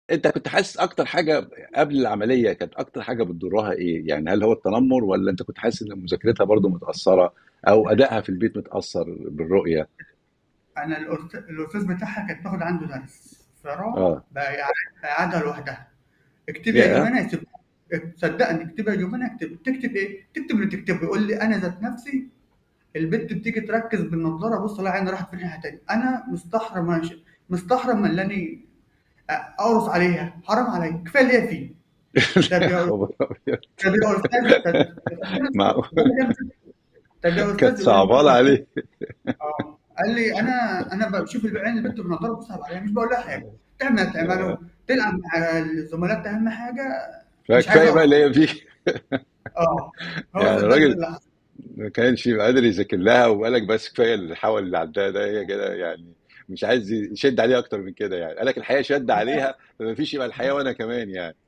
انت كنت حاسس اكتر حاجه قبل العمليه كانت اكتر حاجه بتضرها ايه يعني هل هو التنمر ولا انت كنت حاسس ان مذاكرتها برضو متاثره او ادائها في البيت متاثر بالرؤيه انا الأست- الاستاذ بتاعها كانت تاخد عنده درس فراح اه بقى يقعد- قعدها لوحدها اكتبي يا يا جمانة يكتب صدقني اكتبي يا جمانة اكتب تكتب ايه؟ تكتب اللي تكتبه يقول لي انا ذات نفسي البت بتيجي تركز بالنظاره بص الاقي عيني راحت في ناحيه تانيه انا مستحرم ماشي مستحرم من اللي اني اقرص عليها حرام عليا كفايه اللي هي فيه طب يا يا خبر أبيض. طب يا استاذ طب معقول طب يا كانت استاذ يقول لي صعبانه بص عليه اه قال لي انا انا بشوف العين البنت بنضاره بصعب عليها مش بقول لها حاجه تعمل اللي تعمله تلعب مع الزملاء اهم حاجه مش عايز فكفايه بقى اقرا اللي هي فيه اه هو يعني ده ده الراجل اللي حصل ما كانش قادر يذاكر لها وقالك بس كفايه الحول اللي عدها ده هي كده يعني مش عايز يشد عليها اكتر من كده يعني قالك الحياه شد عليها فما فيش يبقى الحياه وانا كمان يعني